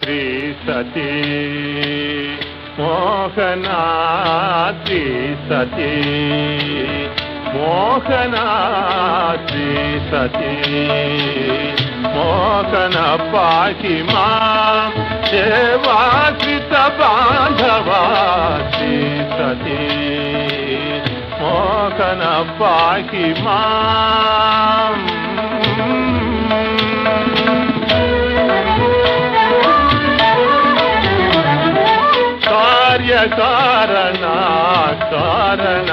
శ్రీ సతీ మోహనా శ్రీ సతీ మోహనా శ్రీ సతీ మోహన పాకి మా దేవాశ్రిత బాంధవా శ్రీ సతీ మోహన పాకి మా కార్యకారణ కారణ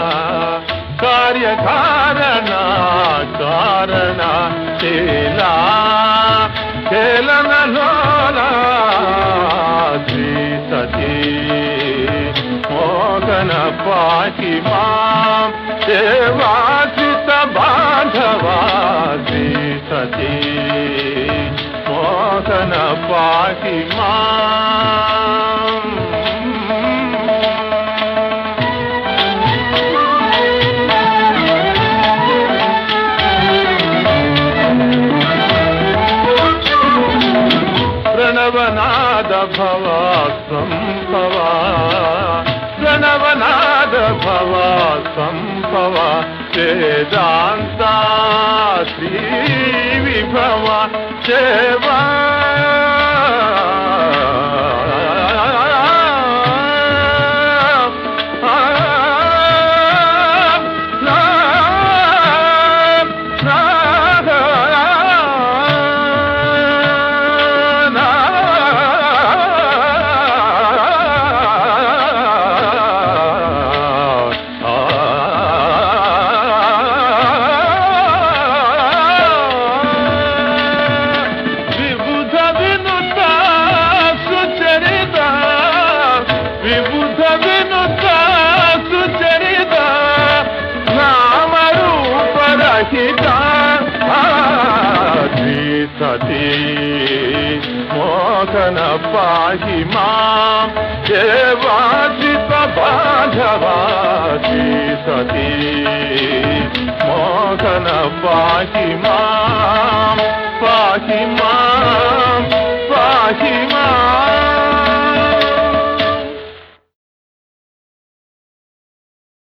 కార్యకారణ కారణ చేలా కేలనలోలా శ్రీ సతీ మోహన పాకి మా దేవాశ్రిత బాంధవా శ్రీ సతీ మోహన పాకి మా ప్రణవనాద భవ సంభవ ప్రణవనాద భవ సంభవ వేదాంత శ్రీ విభవ సేవా విబుధ వినుత సుచరిత విబుధ వినుత సుచరిత నామరూపరహిత శ్రీ సతీ మోహన పాహి మా దేవాజిత బాధవా శ్రీ సతీ మోహన పాహి మా పాహి మా